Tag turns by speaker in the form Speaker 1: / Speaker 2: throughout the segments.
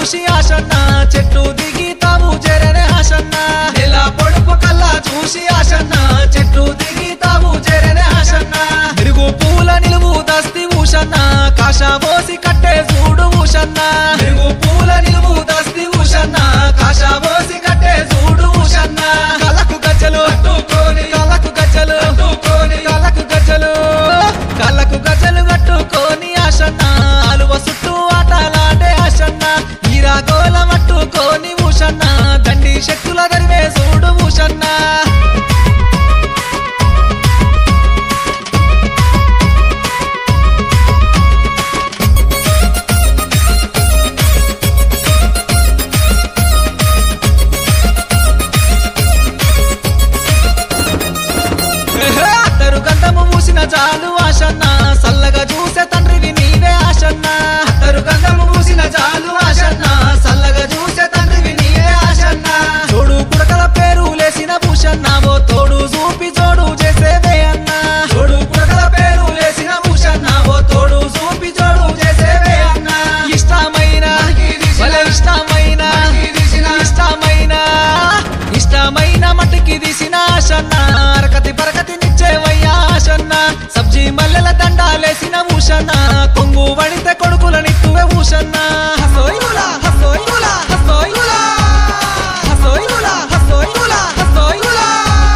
Speaker 1: చూసి ఆశన్న చెట్టు దిగి తాము చేరనే ఆశన్న నెల పొడుపు కల్లా చూసి ఆశన్న చెట్టు దిగి తాము చేరనే ఆశన్న మెరుగు పూల నిలువు దస్తి ఊషన్న కాష పోసి కట్టే చూడు ఊషన్న మెరుగు పూల నిలువు దస్తి ఊషన్న కాష పోసి కట్టే చూడు ఊషన్న కళ్ళకు గజ్జలు కట్టుకొని కళ్ళకు గజ్జలు కట్టుకొని కళ్ళకు గజ్జలు కళ్ళకు గజ్జలు కట్టుకొని ఆశన్న అలువ చుట్టూ ఆటలాడే ఆశన్న ఈరాగోల మట్టుకొని ఊషన్న దండి శక్తుల దరివే చూడు ఊషన్న అద్దరు గంధము మూసిన చాలు ఆశన్న సల్లగా చూసే తండ్రివి నీవే ఆశన్న అద్దరు గంధము మూసిన చాలు ఆశన్న సల్లగా చూసే తండ్రివి నీవే ఆశన్న తోడు పుడకల పేరు లేసిన భూషన్న ఓ తోడు చూపి జోడు చేసేవే అన్న తోడు పుడకల పేరు లేసిన భూషన్న ఓ తోడు చూపి జోడు చేసేవే అన్న ఇష్టమైన భలే ఇష్టమైన ఇష్టమైన ఇష్టమైన మట్టికి తీసిన ఆశన్న అరకతి పరకతి నిచ్చేవయ్యా ఆశన్న సబ్జీ మల్లెల దండాలేసిన ఊషన్న కొంగు వడితే కొడుకుల నిత్తువే ఊషన్న హసోయిగులా, హసోయిగులా, హసోయిగులా. హసోయిగులా, హసోయిగులా, హసోయిగులా.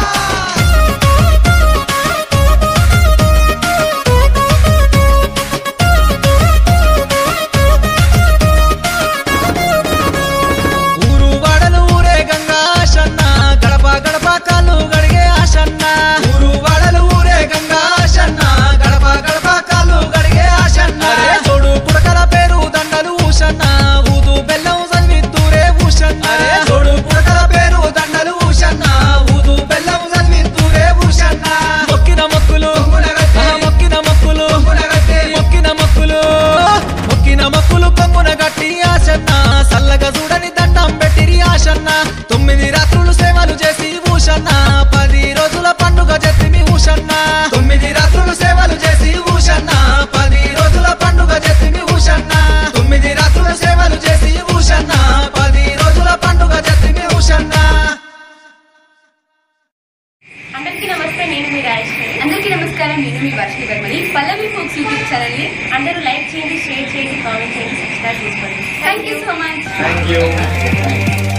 Speaker 1: ఊరు వాడలు ఊరే గంగా ఆశన్న గడప గడప కాళ్ళు గడిగే ఆశన్న ఊరు వాడలు ఊరే గంగా ఆశన్న గడప గడప కాళ్ళు గడిగే ఆశన్న తోడు పుడకల పేరు దండలు ఊషన్న ఊదు బెల్లం చదివిద్దూరే ఊషన్న తోడు పుడకల పేరు దండలు ఊషన్న ఊదు బెల్లం చదివిద్దూరే ఊషన్న మొక్కిన మొక్కులు ఆ మొక్కిన మొక్కులు మొక్కిన మొక్కులు మొక్కిన మొక్కులు కొంగున గట్టి ఆశన్న సల్లగా చూడని దండం పెట్టిరి ఆశన్న తొమ్మిది రాత్రులు సేవలు చేసి ఊషన్న పది రోజుల పండుగ చెత్తిమి ఊషన్న తొమ్మిది రాత్రులు సేవలు చేసి ఊషన్న పది రోజుల పండుగ చెత్తిమి ఊషన్న తొమ్మిది రాత్రుల సేవలు చేసి ఊషన్న పది రోజుల పండుగ చెత్తిమి ఊషన్న
Speaker 2: అందరికీ నమస్తే నేను మీ రాజేశ్వరి
Speaker 3: అందరికీ నమస్కారం నేను మీ వర్షి వర్మని పల్లవి ఫోక్స్ యూట్యూబ్ ఛానల్ ని
Speaker 2: అందరూ లైక్ చేయండి షేర్ చేయండి కామెంట్ చేయండి సబ్స్క్రైబ్ చేసుకోండి
Speaker 3: thank you so much
Speaker 4: thank you